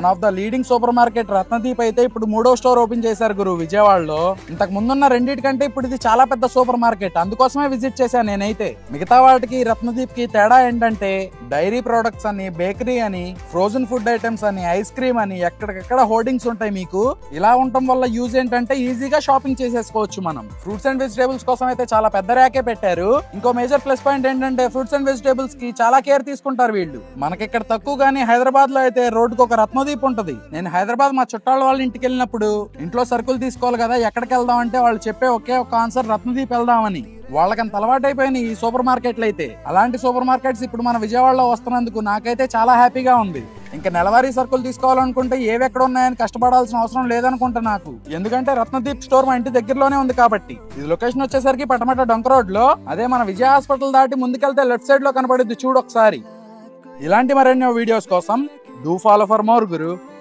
one of the leading supermarket Ratnadeep అయితే ఇప్పుడు మూడో స్టోర్ ఓపెన్ చేశారు గురు విజయవాడలో ఇంతకు ముందున్న రెండింటికంటే ఇప్పుడు ఇది చాలా పెద్ద సూపర్ మార్కెట్ అందుకోసమే విజిట్ చేశాను నేనైతే మిగతా వాటికి రత్నదీప్ కి తేడా ఏంటంటే డైరీ ప్రొడక్ట్స్ అని బేకరీ అని ఫ్రోజన్ ఫుడ్ ఐటమ్స్ అని ఐస్ క్రీమ్ అని ఎక్కడికెక్కడ హోర్డింగ్స్ ఉంటాయి మీకు ఇలా ఉండటం వల్ల యూజ్ ఏంటంటే ఈజీగా షాపింగ్ చేసేసుకోవచ్చు మనం ఫ్రూట్స్ అండ్ వెజిటేబుల్స్ కోసం అయితే చాలా పెద్ద ర్యాకే పెట్టారు ఇంకో మేజర్ ప్లస్ పాయింట్ ఏంటంటే ఫ్రూట్స్ అండ్ వెజిటేబుల్స్ కి చాలా కేర్ తీసుకుంటారు వీళ్ళు మనకి ఇక్కడ తక్కువ గానీ హైదరాబాద్ లో అయితే రోడ్డుకు ఒక రత్నదీప్ ఉంటది నేను హైదరాబాద్ మా చుట్టాల వాళ్ళ ఇంటికి వెళ్ళినప్పుడు ఇంట్లో సరుకులు తీసుకోవాలి కదా ఎక్కడికి వెళ్దాం అంటే వాళ్ళు చెప్పే ఒకే ఒక ఆన్సర్ రత్నదీప్ వెళ్దామని వాళ్ళకంత అలవాటు అయిపోయినాయి ఈ సూపర్ మార్కెట్లు అయితే అలాంటి సూపర్ మార్కెట్స్ ఇప్పుడు మన విజయవాడలో వస్తున్నందుకు నాకైతే చాలా హ్యాపీగా ఉంది ఇంకా నెలవారీ సరుకులు తీసుకోవాలనుకుంటే ఏవి ఎక్కడ ఉన్నాయని కష్టపడాల్సిన అవసరం లేదనుకుంటా నాకు ఎందుకంటే రత్నదీప్ స్టోర్ మా ఇంటి దగ్గరలోనే ఉంది కాబట్టి ఇది లొకేషన్ వచ్చేసరికి పటమట డొంక రోడ్ లో అదే మన విజయ హాస్పిటల్ దాటి ముందుకెళ్తే లెఫ్ట్ సైడ్ లో కనబడుద్ది చూడు ఒకసారి ఇలాంటి మరెన్నో వీడియోస్ కోసం do follow for more Guru